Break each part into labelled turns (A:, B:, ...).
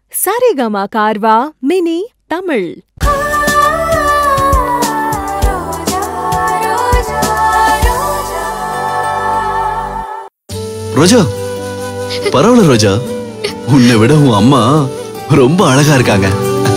A: Saregama Carvaan mini Tamil
B: Roja பரவாயில்ல ரோஜா உன்னை விட உன் அம்மா ரொம்ப அழகா இருக்காங்க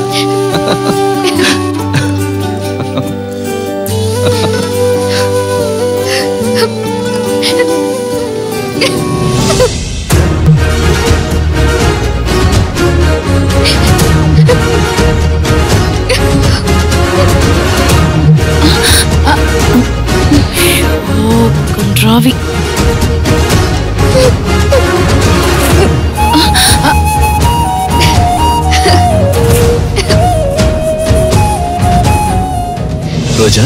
C: கன்றாவி
B: ரோஜா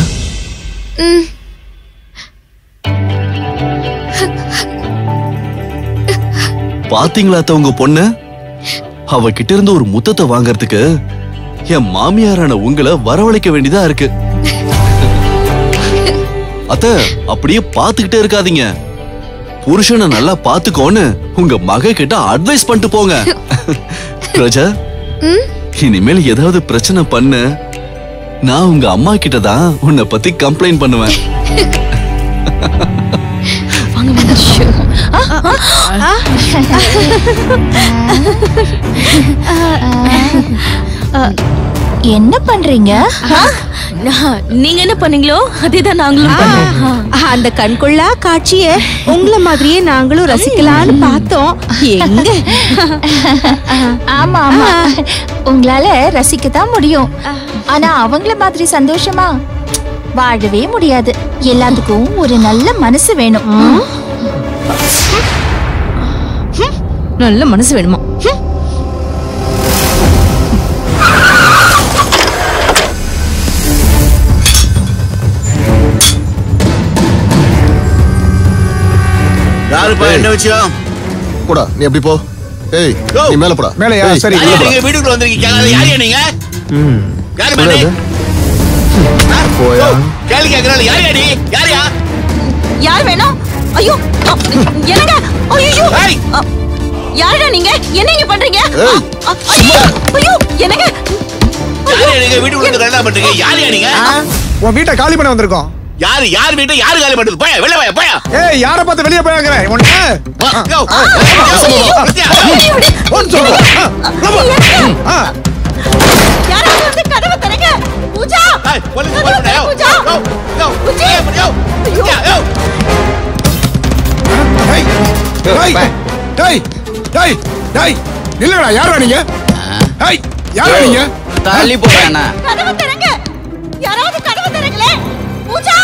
B: பாத்தீங்களா அத்தை உங்க பொண்ணு அவகிட்ட இருந்து ஒரு முத்தத்தை வாங்குறதுக்கு என் மாமியாரான உங்களை வரவழைக்க வேண்டியதா இருக்கு அத்த அப்படியே பாத்துக்கிட்டே இருக்காதீங்க புருஷனை நல்லா பாத்துக்கோன்னு உங்க மக கிட்ட அட்வைஸ் பண்ணிட்டு போங்க ரோஜா இனிமேல் ஏதாவது பிரச்சனை பண்ண நான் உங்க அம்மா கிட்ட தான் உன்னை பத்தி கம்ப்ளைண்ட் பண்ணுவேன்
C: வாங்க வாங்க ஷோ. என்ன பண்றீங்க
D: நான்- நீங்க என்ன பண்ணீங்களோ அதேதான் நாங்களும் பண்ணோம்.
A: அந்த கண்கொள்ளா காட்சிய உங்கள மாதிரியே நாங்களும் ரசிக்கலாம்னு பார்த்தோம் எங்க
C: ஆமா ஆமா உங்களால ரசிக்கத்தான் முடியும் ஆனா அவங்கள மாதிரி சந்தோஷமா வாழவே முடியாது எல்லாத்துக்கும் ஒரு நல்ல மனசு வேணும்
D: நல்ல மனசு வேணுமா
E: யாருப்பா என்ன விஷயம்
F: போடா நீ எப்படி போ ஏய்
E: யோ.
F: நீ மேல போடா
G: மேலயா?
F: ஏய்,
G: சரி.
F: உள்ள
E: யாரையா
F: போடா.
E: நீங்க வீட்டுக்குள்ள வந்திருக்கீங்க யாரு- யாரையா நீங்க யாரு பண்ணி
F: என்னது? போயா.
E: கேள்வி கேட்கறாள் யாரையா நீ யாரையா
D: யார் வேணும் ஐயோ அ, என்னங்க ஐயோ
E: ஏய்.
D: யாரா நீங்க என்ன இங்க பண்றீங்க
F: ஏய்,
D: அ, ஐயோ ஐயோ என்னங்க
E: யாரையா நீங்க வீட்டுக்குள்ள வந்து என்ன பண்றீங்க யாரையா நீங்க
G: உன் வீட்டை காலி பண்ண வந்திருக்கோம்
E: யாரு யார் வீட்டை யாரு காலி பண்றது போயா வெளில போயா போயா
G: ஏய் யார பார்த்து வெளியே போயாங்கிறேன் உன்னை
E: யோ, சத்யா,
G: ஒன் சொல்லு ஆ, ஆ, ஆ.
D: யாராவது வந்து கதவை திறங்க பூஜா
E: ஏய், போலீஸ் போன் பண்ணு, யோ,
D: பூஜா
E: யோ, யோ,
D: பூஜா.
E: யோ, யோ, சத்யா, யோ.
G: டேய், டேய், டேய், டேய், டேய், நில்லுடா, யாருடா நீங்க டேய், யாருடா நீங்க
H: தள்ளி போவேண்ணா
D: கதவை திறங்க யாராவது கதவை திறங்களே பூஜா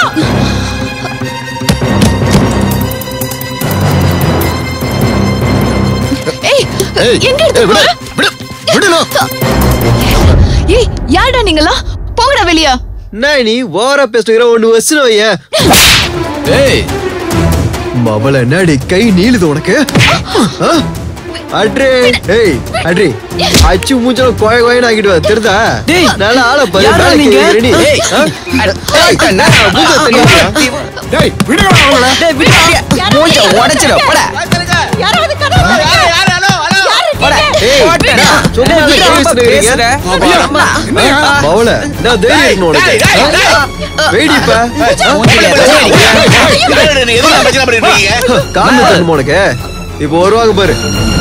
C: ஏய்
F: ஏய்,
C: எங்க
F: ஏய், விடு,
C: எடுத்து
F: விடு, விடுடா.
C: ஏய் யாருடா நீங்களா போங்கடா வெளியா
I: நான் நீ ஓரா பேசுகிற ஒண்ணு வச்சுன வைய
H: ஏய்
I: மவள என்னடி கை நீளுது உனக்கு ஆ? அட்ரே ஏய் அட்ரி அச்சு மூஞ்சல கோய கோயன்னு ஆக்கிட்டு வா தெரிதா
H: டேய்,
I: நல்ல ஆளை பாரு
H: யாரா
I: வேலைக்கு
H: நீங்க?
I: வைக்கிற நீ.
H: ஏய்,
I: ஆ? ஏய், என்ன, மூஞ்ச தெரியுமா?
G: டேய் விடுடா அவங்கள
H: டேய் விடு மூஞ்ச உடைச்சிட போடா
D: யாராவது கதவை திறங்க
E: யாரு, யாரு, ஹலோ, ஹலோ.
H: போடா
I: ஏய்,
H: போடா.
I: சும்மா
H: டேய், விடு,
I: பேசுறீங்க.
H: பேசுற.
G: என்னையா?
I: மவள நான் தைரியம் இருக்கணும் உனக்கு
E: டேய், டேய், டேய்.
I: வெயிடிப்பா
E: மூஞ்சில பிரச்சனை நீங்க எதுக்கு பிரச்சனை பண்ணிட்டு இருக்கீங்க
I: காரணம் தெரியுமா உனக்கு இப்போ வருவாங்க பாரு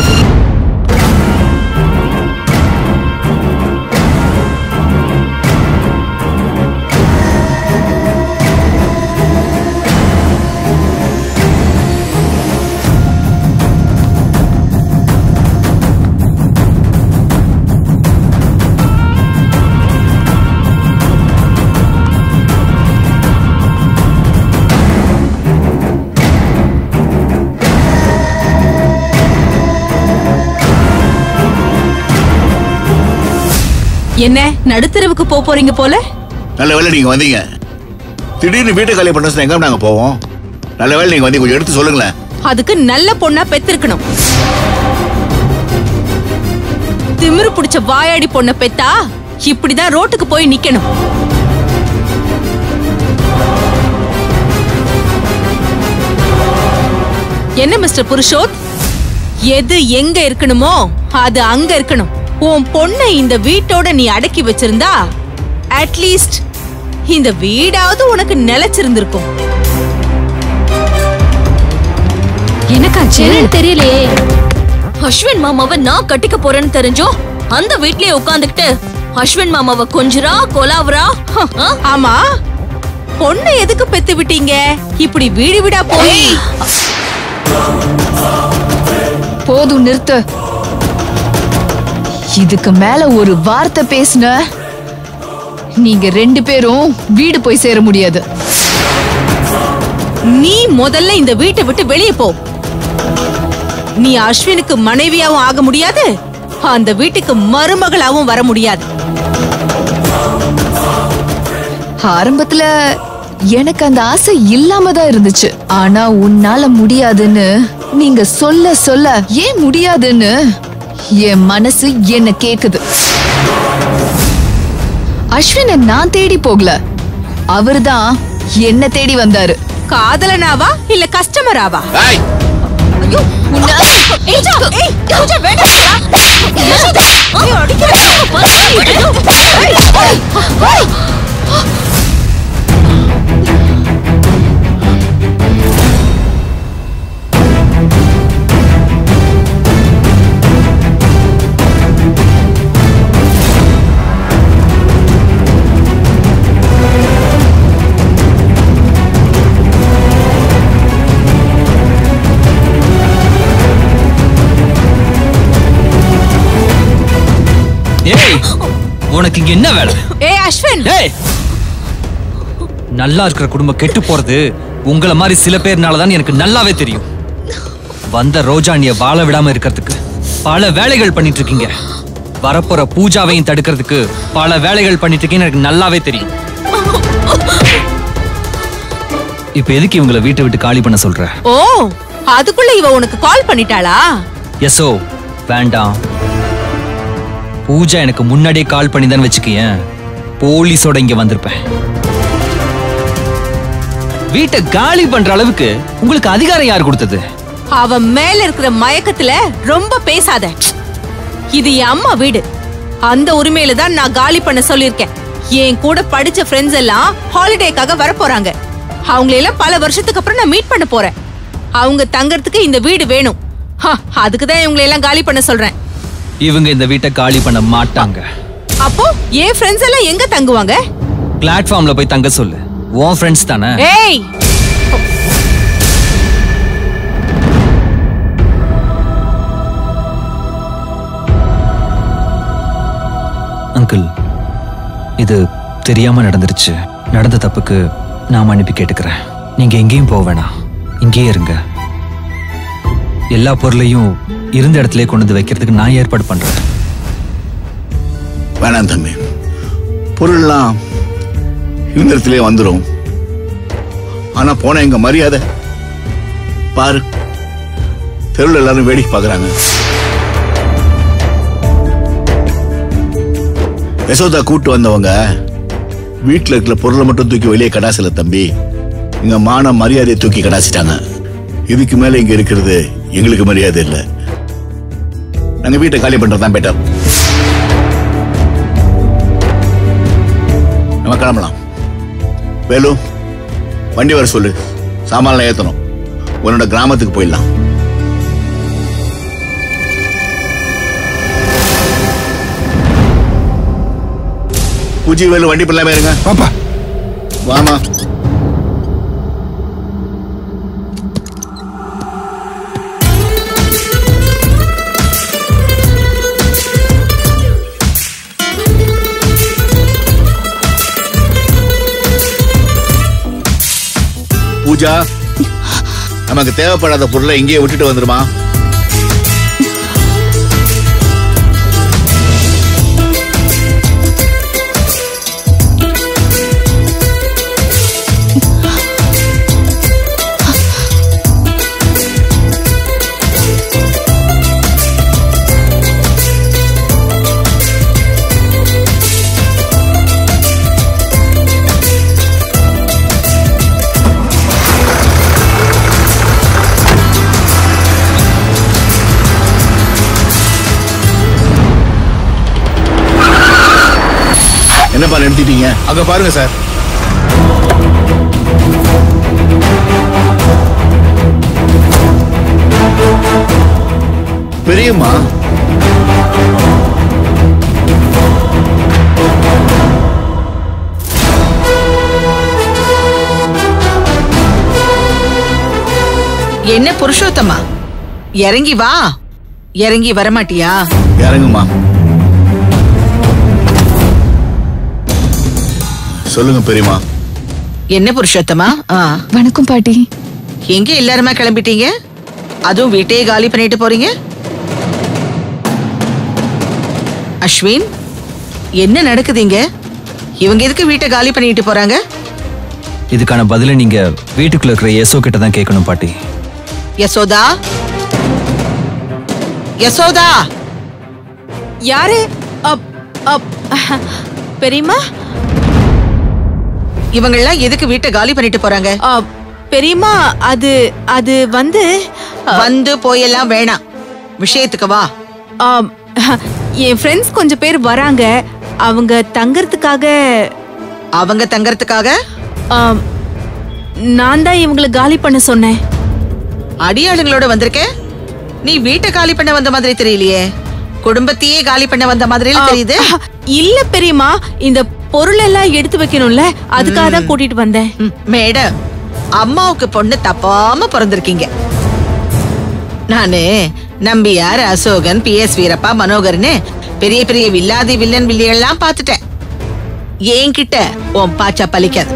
D: என்ன நடுத்தரவுக்கு போக போறீங்க போல
E: நல்ல வேளை நீங்க வந்தீங்க திடீர்னு வீட்டை காலி பண்ண சொன்னா எங்க நாங்க போவோம் நல்ல வேளை நீங்க வந்து கொஞ்சம் எடுத்து சொல்லுங்களேன்
D: அதுக்கு நல்ல பொண்ணா பெத்திருக்கணும் திமிரு புடிச்ச வாயாடி பொண்ண பெத்தா இப்படிதான் ரோட்டுக்கு போய் நிக்கணும் என்ன மிஸ்டர் புருஷோத் எது எங்க இருக்கணுமோ அது அங்க இருக்கணும் உன் பொண்ணை இந்த வீட்டோட நீ அடக்கி வச்சிருந்தா அட்லீஸ்ட் இந்த வீடாவது உனக்கு நிலைச்சிருந்திருக்கும்
J: எனக்காச்சு தெரியலையே அஸ்வின் மாமாவை நான் கட்டிக்க போறேன்னு தெரிஞ்சோ அந்த வீட்லயே உட்காந்துக்கிட்டு அஸ்வின் மாமாவை கொஞ்சரா கொலாவரா ஆ?
D: ஆமா பொண்ணை எதுக்கு பெத்து விட்டீங்க இப்படி வீடு வீடா போய்
K: போதும் நிறுத்து இதுக்கு மேல ஒரு வார்த்தை பேசுன நீங்க ரெண்டு பேரும் வீடு போய் சேர முடியாது
D: நீ முதல்ல இந்த வீட்டை விட்டு வெளியே போ நீ அஸ்வினுக்கு மனைவியாவும் ஆக முடியாது அந்த வீட்டுக்கு மருமகளாவும் வர முடியாது
K: ஆரம்பத்துல எனக்கு அந்த ஆசை இல்லாம தான் இருந்துச்சு ஆனா உன்னால முடியாதுன்னு நீங்க சொல்ல சொல்ல ஏன் முடியாதுன்னு என் மனசு என்ன கேக்குது அஸ்வினை நான் தேடி போகல அவர்தான் என்ன தேடி வந்தாரு
D: காதலனாவா இல்ல கஸ்டமராவா
E: ஏய்
D: ஐயோ உன்னை- ஏய், ஜா, ஏய், பூஜா, வேண்டாம் பூஜா. ஏய், அடிக்காத.
H: ஏய் உனக்கு இங்க என்ன வேலை
D: ஏய் அஸ்வின்
H: ஏய் நல்லா இருக்கிற குடும்பம் கெட்டு போறது உங்கள மாதிரி சில பேர்னால தான் எனக்கு நல்லாவே தெரியும் வந்த ரோஜானிய வாழ விடாம இருக்கிறதுக்கு பல வேலைகள் பண்ணிட்டு இருக்கீங்க வரப்போற பூஜாவையும் தடுக்கிறதுக்கு பல வேலைகள் பண்ணிட்டு இருக்கீங்கன்னு எனக்கு நல்லாவே தெரியும் இப்ப எதுக்கு இவங்கள வீட்டை விட்டு காலி பண்ண சொல்ற
D: ஓ அதுக்குள்ள இவ உனக்கு கால் பண்ணிட்டாளா
H: எஸ்ஓ வேண்டாம் பூஜா எனக்கு முன்னாடியே கால் பண்ணி தான் வச்சுக்கேன் போலீஸோட இங்க வந்திருப்பேன் வீட்டை காலி பண்ற அளவுக்கு உங்களுக்கு அதிகாரம் யார் கொடுத்தது
D: அவ மேல இருக்கிற மயக்கத்துல ரொம்ப பேசாத இது என் அம்மா வீடு அந்த உரிமையில தான் நான் காலி பண்ண சொல்லிருக்கேன் என் கூட படிச்ச ஃப்ரெண்ட்ஸ் எல்லாம் ஹாலிடேக்காக வர போறாங்க அவங்களெல்லாம் பல வருஷத்துக்கு அப்புறம் நான் மீட் பண்ண போறேன் அவங்க தங்கறதுக்கு இந்த வீடு வேணும் ஹ, அதுக்கு தான் இவங்களை எல்லாம் காலி பண்ண சொல்றேன்
H: இவங்க இந்த வீட்டை காலி பண்ண மாட்டாங்க
D: அப்போ என் ஃப்ரெண்ட்ஸ் எல்லாம் எங்க தங்குவாங்க
H: பிளாட்ஃபார்ம்ல போய் தங்க சொல்லு உன் ஃப்ரெண்ட்ஸ் தானே
D: ஏய்
H: அங்கிள் இது தெரியாம நடந்துருச்சு நடந்த தப்புக்கு நான் மன்னிப்பு கேட்டுக்கிறேன் நீங்க எங்கேயும் போக வேணாம் இங்கேயே இருங்க எல்லா பொருளையும் இருந்த இடத்துல கொண்டு வந்து வைக்கிறதுக்கு நான் ஏற்பாடு பண்றேன்
E: வேணாம் தம்பி பொருள்லாம் இந்த இடத்துலயே வந்துடும் ஆனா போன எங்க மரியாதை பாரு தெருவில் எல்லாரும் வேடிக்கை பார்க்கறாங்க யசோதா கூட்டு வந்தவங்க வீட்டுல இருக்கிற பொருளை மட்டும் தூக்கி வெளியே கடாசல தம்பி இங்க மான மரியாதையை தூக்கி கடாசிட்டாங்க இதுக்கு மேல இங்க இருக்கிறது எங்களுக்கு மரியாதை இல்லை நாங்க வீட்டை காலி பண்றதுதான் பெட்டர் நம்ம கிளம்பலாம் வேலு வண்டி வர சொல்லு சாமான்லாம் ஏத்தணும் உன்னோட கிராமத்துக்கு போயிடலாம் பூஜி வேலு வண்டி பண்ணலாமே இருங்க
G: பாப்பா
E: வாமா பூஜா நமக்கு தேவைப்படாத பொருளை இங்கேயே விட்டுட்டு வந்துருமா என்னப்பா நிறுத்திட்டீங்க
G: அங்க பாருங்க சார்
E: பெரியம்மா
L: என்ன புருஷோத்தமா இறங்கி வா இறங்கி வரமாட்டியா
E: இறங்குமா சொல்லுங்க பெரியம்மா
L: என்ன புருஷோத்தமா ஆ,
K: வணக்கம் பாட்டி
L: எங்க எல்லாருமா கிளம்பிட்டீங்க அதுவும் வீட்டையே காலி பண்ணிட்டு போறீங்க அஸ்வின் என்ன நடக்குதுங்க இவங்க எதுக்கு வீட்டை காலி பண்ணிட்டு போறாங்க
H: இதுக்கான பதிலை நீங்க வீட்டுக்குள்ள இருக்கிற யசோ கிட்ட தான் கேட்கணும் பாட்டி
L: யசோதா யசோதா
A: யாரு அப், அப், பெரியம்மா
L: இவங்கெல்லாம் எதுக்கு வீட்டை காலி பண்ணிட்டு போறாங்க
A: அ, பெரியம்மா அது அது வந்து
L: வந்து போயெல்லாம் வேணாம் விஷயத்துக்கு வா
A: ஆம், என் ஃப்ரெண்ட்ஸ் கொஞ்சம் பேர் வராங்க அவங்க தங்கறதுக்காக
L: அவங்க தங்கறதுக்காக
A: ஆம், நான் தான் இவங்களை காலி பண்ண சொன்னேன்
L: அடியாளுங்களோட வந்திருக்க நீ வீட்டை காலி பண்ண வந்த மாதிரி தெரியலையே குடும்பத்தையே காலி பண்ண வந்த மாதிரி தெரியுது
A: ஆ, இல்ல பெரியம்மா இந்த பொருள் எல்லாம் எடுத்து வைக்கணும்ல அதுக்காக தான் கூட்டிட்டு வந்தேன்
L: ம், மேடம் அம்மாவுக்கு பொண்ணு தப்பாம பிறந்திருக்கீங்க நானு நம்பியார் அசோகன் பி எஸ் வீரப்பா மனோகர்னு பெரிய பெரிய வில்லாதி வில்லன் வில்லியெல்லாம் பார்த்துட்டேன் என்கிட்ட உன் பாச்சா பலிக்காது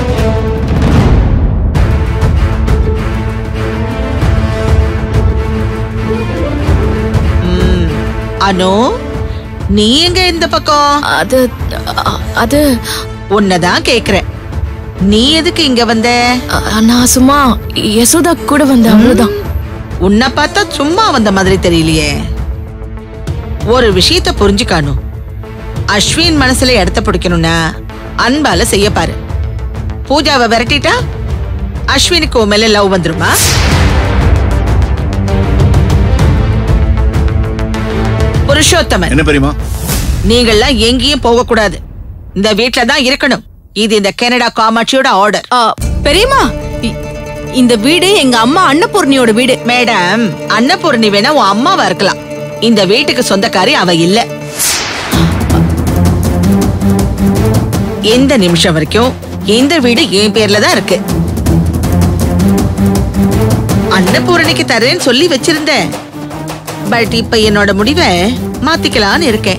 L: ம், அனு நீ எங்க இந்த பக்கம்
J: அது அது
L: உன்னதான் கேக்குறேன் நீ எதுக்கு இங்க வந்த
J: நான் சும்மா யசோதா கூட வந்தேன் அவ்வளவுதான்
L: உன்னை பார்த்தா சும்மா வந்த மாதிரி தெரியலையே ஒரு விஷயத்த புரிஞ்சுக்காணும் அஸ்வின் மனசுல இடத்த பிடிக்கணும்னா அன்பால செய்ய பாரு பூஜாவை விரட்டிட்டா அஸ்வினுக்கு உன் மேல லவ் வந்துருமா புருஷோத்தமன்
E: என்ன பெரியம்மா
L: நீங்கள்லாம் எங்கேயும் போக கூடாது இந்த வீட்ல தான் இருக்கணும் இது இந்த கனடா காமாட்சியோட ஆர்டர்
A: ஆ, பெரியம்மா இ- இந்த வீடு எங்க அம்மா அன்னபூர்ணியோட வீடு
L: மேடம் அன்னபூர்ணி வேணா உன் அம்மாவா இருக்கலாம் இந்த வீட்டுக்கு சொந்தக்காரி அவ இல்ல எந்த நிமிஷம் வரைக்கும் இந்த வீடு என் பேர்ல தான் இருக்கு அன்னபூரணிக்கு தரேன்னு சொல்லி வச்சிருந்தேன் பட் இப்ப என்னோட முடிவை மாத்திக்கலான்னு இருக்கேன்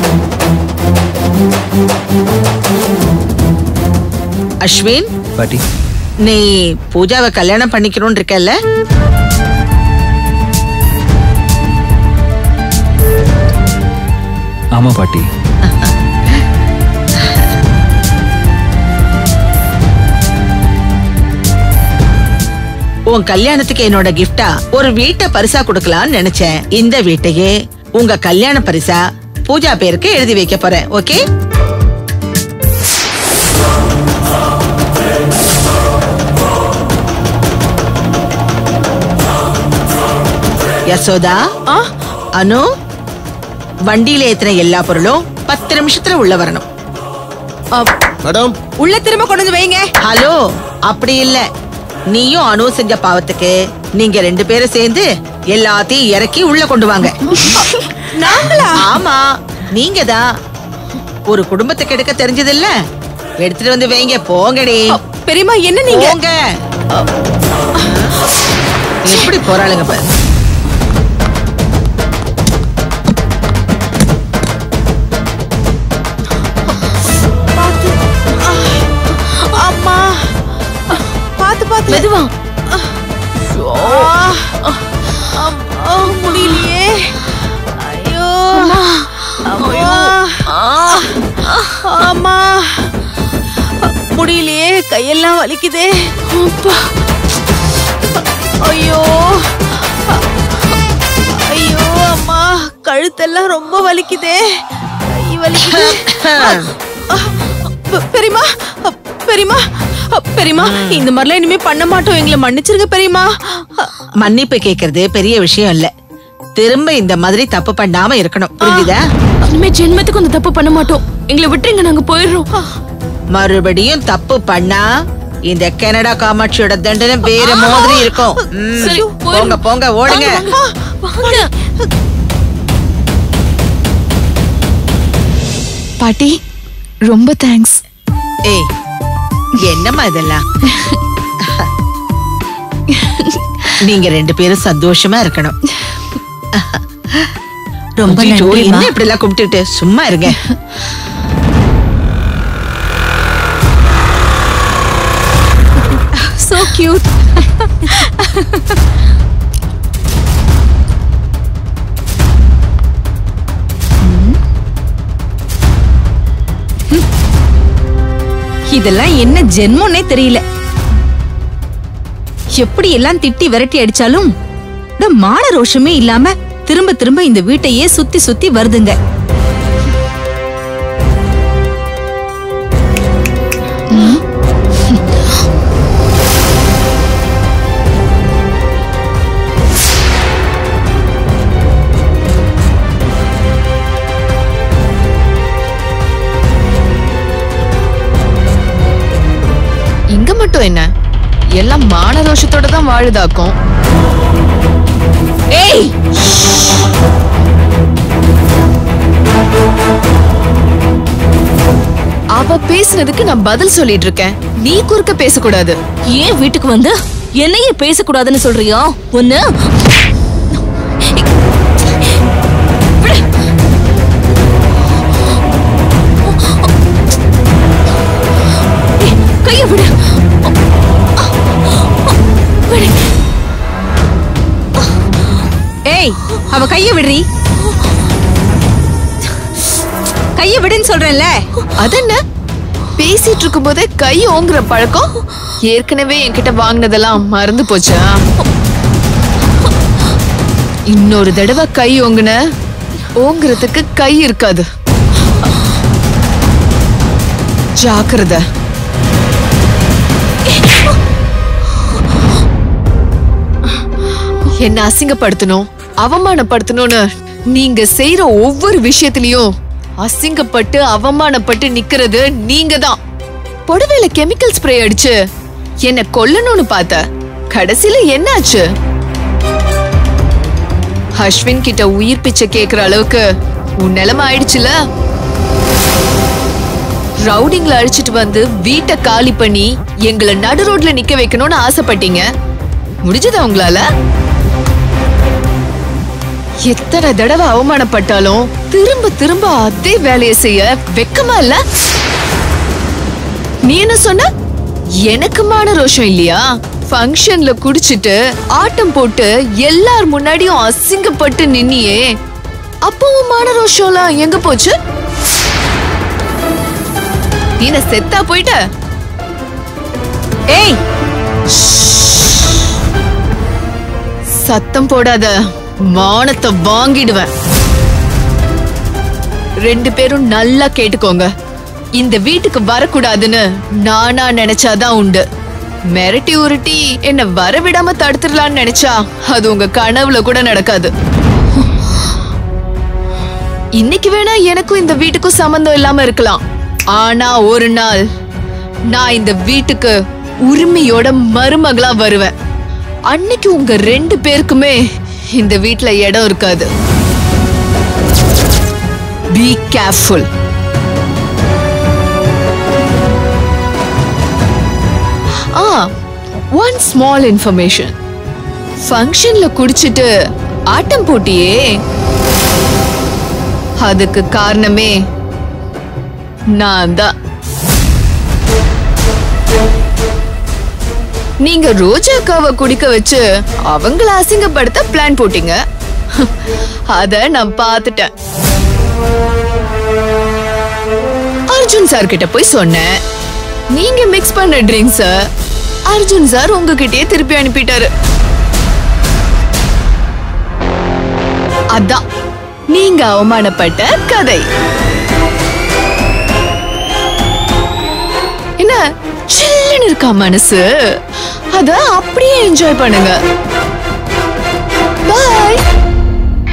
L: அஸ்வின்
H: பாட்டி
L: நீ பூஜாவை கல்யாணம் பண்ணிக்கணும்னு இருக்கல்ல
H: ஆமா பாட்டி
L: உன் கல்யாணத்துக்கு என்னோட கிஃப்டா ஒரு வீட்டை பரிசா கொடுக்கலாம்னு நினைச்சேன் இந்த வீட்டையே உங்க கல்யாண பரிசா பூஜா பேருக்கு எழுதி வைக்க போறேன் ஓகே யசோதா அனு வண்டியில ஏத்துன எல்லா பொருளும் பத்து நிமிஷத்துல உள்ள வரணும்
F: மேடம்
A: உள்ள திரும்ப கொண்டு வந்து வைங்க
L: ஹலோ அப்படி இல்ல நீயும் அனு செஞ்ச பாவத்துக்கு நீங்க ரெண்டு பேரும் சேர்ந்து எல்லாத்தையும் இறக்கி உள்ள கொண்டு வாங்க
A: நாங்களா
L: ஆமா நீங்க தான் ஒரு குடும்பத்தை கெடுக்க தெரிஞ்சது இல்ல எடுத்துட்டு வந்து வைங்க போங்கடி
A: பெரியம்மா என்ன நீங்க
L: போங்க எப்படி போறாளுங்க பாரு
A: அம்மா பாத்து பாத்து
J: மெதுவா
A: அம்மா முடியலையே ஐயோ அம்மா அம்மா முடியலையே கையெல்லாம் வலிக்குதே ஐயோ ஐயோ அம்மா கழுத்தெல்லாம் ரொம்ப வலிக்குதே கை வலிக்குது பெ- பெரியம்மா அ, பெரியம்மா அ, பெரியம்மா இந்த மாதிரிலாம் இனிமே பண்ண மாட்டோம் எங்களை மன்னிச்சிருங்க பெரியம்மா அ,
L: மன்னிப்பு கேக்குறது பெரிய விஷயம் இல்ல திரும்ப இந்த மாதிரி தப்பு பண்ணாம இருக்கணும் புரிஞ்சுதா
J: இனிமே ஜென்மத்துக்கு அந்த தப்பு பண்ண மாட்டோம் எங்களை விட்டுருங்க நாங்க போயிடுறோம்
L: மறுபடியும் தப்பு பண்ணா இந்த கனடா காமாட்சியோட தண்டனை வேற மாதிரி இருக்கும் ம்,
J: சரி,
L: போங்க போங்க ஓடுங்க
J: வாங்க
K: பாட்டி ரொம்ப தேங்க்ஸ்
L: ஏய் என்னம்மா இதெல்லாம் நீங்க ரெண்டு பேரும் சந்தோஷமா இருக்கணும்
C: ரொம்ப
L: ஐயோ,
C: நன்றிம்மா.
L: என்ன இப்படி எல்லாம் கும்பிட்டுட்டு சும்மா இருங்க
D: சோ கியூட் இதெல்லாம் என்ன ஜென்மம்னே தெரியல எப்படி எல்லாம் திட்டி விரட்டி அடிச்சாலும் இந்த மான ரோஷமே இல்லாம திரும்ப திரும்ப இந்த வீட்டையே சுத்தி சுத்தி வருதுங்க
K: இங்க மட்டும் என்ன எல்லாம் மான ரோஷத்தோட தான் வாழுதாக்கும்
D: ஏய்
K: அவ பேசுனதுக்கு நான் பதில் சொல்லிட்டு இருக்கேன் நீ குறுக்க பேசக்கூடாது
J: ஏன் வீட்டுக்கு வந்து என்னையே பேசக்கூடாதுன்னு சொல்றியா ஒண்ணு ஏய், கைய விடு விடு.
D: ஏய் அவ கைய விடுறி கைய விடுன்னு சொல்றேன்ல
K: அதென்ன பேசிட்டு இருக்கும் போதே கை ஓங்குற பழக்கம் ஏற்கனவே என்கிட்ட வாங்கினதெல்லாம் மறந்து போச்சா இன்னொரு தடவை கை ஓங்குன ஓங்குறதுக்கு கை இருக்காது ஜாக்கிரதை என்ன அசிங்கப்படுத்தணும் அவமானப்படுத்தணும்னு நீங்க செய்யற ஒவ்வொரு விஷயத்திலயும் அசிங்கப்பட்டு அவமானப்பட்டு நிக்கிறது நீங்க தான் புடவையில கெமிக்கல் ஸ்ப்ரே அடிச்சு என்ன கொல்லணும்னு பார்த்த கடைசியில என்னாச்சு அஸ்வின் கிட்ட உயிர் பிச்சை கேக்குற அளவுக்கு உன் நிலைமை ஆயிடுச்சுல ரவுடிங்ல அழிச்சிட்டு வந்து வீட்டை காலி பண்ணி எங்களை நடு ரோட்ல நிக்க வைக்கணும்னு ஆசைப்பட்டீங்க முடிஞ்சதா உங்களால எத்தனை தடவை அவமானப்பட்டாலும் திரும்ப திரும்ப அதே வேலையை செய்ய வெக்கமா இல்ல நீ என்ன சொன்ன எனக்கு மான ரோஷம் இல்லையா ஃபங்க்ஷன்ல குடிச்சிட்டு ஆட்டம் போட்டு எல்லார் முன்னாடியும் அசிங்கப்பட்டு நின்னியே அப்பவும் மான ரோஷம்லாம் எங்க போச்சு நீ என்ன செத்தா போயிட்ட
D: ஏய்
K: சத்தம் போடாத மானத்தை வாங்கிடுவேன் ரெண்டு பேரும் நல்லா கேட்டுக்கோங்க இந்த வீட்டுக்கு வரக்கூடாதுன்னு நானா நினைச்சாதான் உண்டு மிரட்டி உருட்டி என்ன வரவிடாம தடுத்துடலாம்னு நினைச்சா அது உங்க கனவுல கூட நடக்காது இன்னைக்கு வேணா எனக்கும் இந்த வீட்டுக்கும் சம்பந்தம் இல்லாம இருக்கலாம் ஆனா ஒரு நாள் நான் இந்த வீட்டுக்கு உரிமையோட மருமகளா வருவேன் அன்னைக்கு உங்க ரெண்டு பேருக்குமே இந்த வீட்ல இடம் இருக்காது பி கேர்ஃபுல் ஆ ஒன் ஸ்மால் இன்ஃபர்மேஷன் ஃபங்க்ஷன்ல குடிச்சிட்டு ஆட்டம் போட்டியே அதுக்கு காரணமே நான் தான் நீங்க ரோஜாக்காவை குடிக்க வச்சு அவங்கள அசிங்கப்படுத்த பிளான் போட்டீங்க அத நான் பார்த்துட்டேன் அர்ஜுன் சார் கிட்ட போய் சொன்னேன் நீங்க மிக்ஸ் பண்ண ட்ரிங்க்ஸ அர்ஜுன் சார் உங்ககிட்டயே திருப்பி அனுப்பிட்டாரு அதான் நீங்க அவமானப்பட்ட கதை என்ன சில்லுன்னு இருக்கா மனசு அத அப்படியே என்ஜாய் பண்ணுங்க பாய்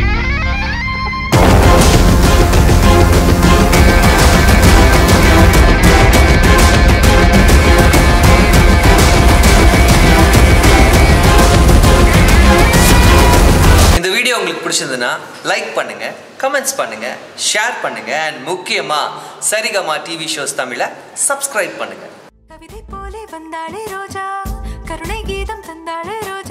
M: பிடிச்சிருந்ததுன்னா லைக் பண்ணுங்க கமெண்ட்ஸ் பண்ணுங்க ஷேர் பண்ணுங்க அண்ட் முக்கியமா சரிகமா டிவி ஷோஸ் தமிழை சப்ஸ்கிரைப் பண்ணுங்க
N: கவிதை போலே வந்தாளே ரோஜா கருணை கீதம் தந்தாளே ரோஜா